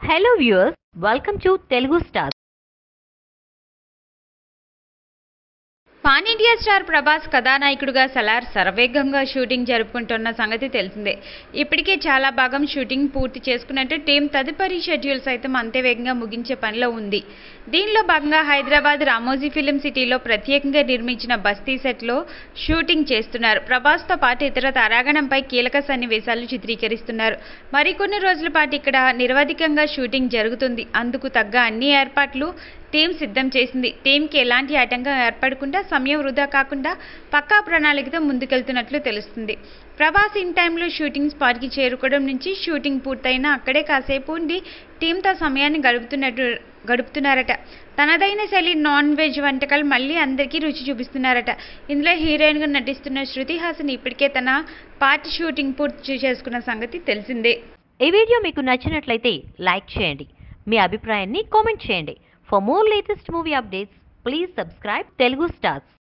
hello viewers welcome to Telugu star pan India star Prabhas కథానాయకుడిగా సలార్ శరవేగంగా shooting జరుపుకుంటున్న సంగతి తెలిసిందే ఇప్పటికే చాలా భాగం షూటింగ్ పూర్తి చేసుకున్నట్టు టీం తదుపరి షెడ్యూల్ సైతం అంతే వేగంగా ముగించే పనిలో ఉంది దీనిలో భాగంగా హైదరాబాద్ రామోజీ ఫిలిం సిటీలో ప్రత్యేకంగా నిర్మించిన బస్తీ సెట్లో షూటింగ్ చేస్తున్నారు ప్రభాస్తో పాటు ఇతర తారాగణంపై కీలక సన్నివేశాలు చిత్రీకరిస్తున్నారు మరికొన్ని రోజుల పాటు ఇక్కడ నిరవధికంగా షూటింగ్ జరుగుతుంది అందుకు తగ్గ అన్ని ఏర్పాట్లు టీం సిద్ధం చేసింది టీంకి ఎలాంటి ఆటంకం ఏర్పడకుండా సమయం వృధా కాకుండా పక్కా ప్రణాళికతో ముందుకెళ్తున్నట్లు తెలుస్తుంది ప్రభాస్ ఇన్ టైంలో షూటింగ్ స్పాట్కి చేరుకోవడం నుంచి షూటింగ్ పూర్తయినా అక్కడే కాసేపు ఉండి టీంతో సమయాన్ని గడుపుతున్నట్టు గడుపుతున్నారట తనదైన శైలి నాన్ వెజ్ వంటకాలు మళ్ళీ అందరికీ రుచి చూపిస్తున్నారట ఇందులో హీరోయిన్గా నటిస్తున్న శృతి హాసన్ ఇప్పటికే తన పార్ట్ షూటింగ్ పూర్తి చేసుకున్న సంగతి తెలిసిందే ఈ వీడియో మీకు నచ్చినట్లయితే లైక్ చేయండి మీ అభిప్రాయాన్ని కామెంట్ చేయండి for more latest movie updates please subscribe Telugu stars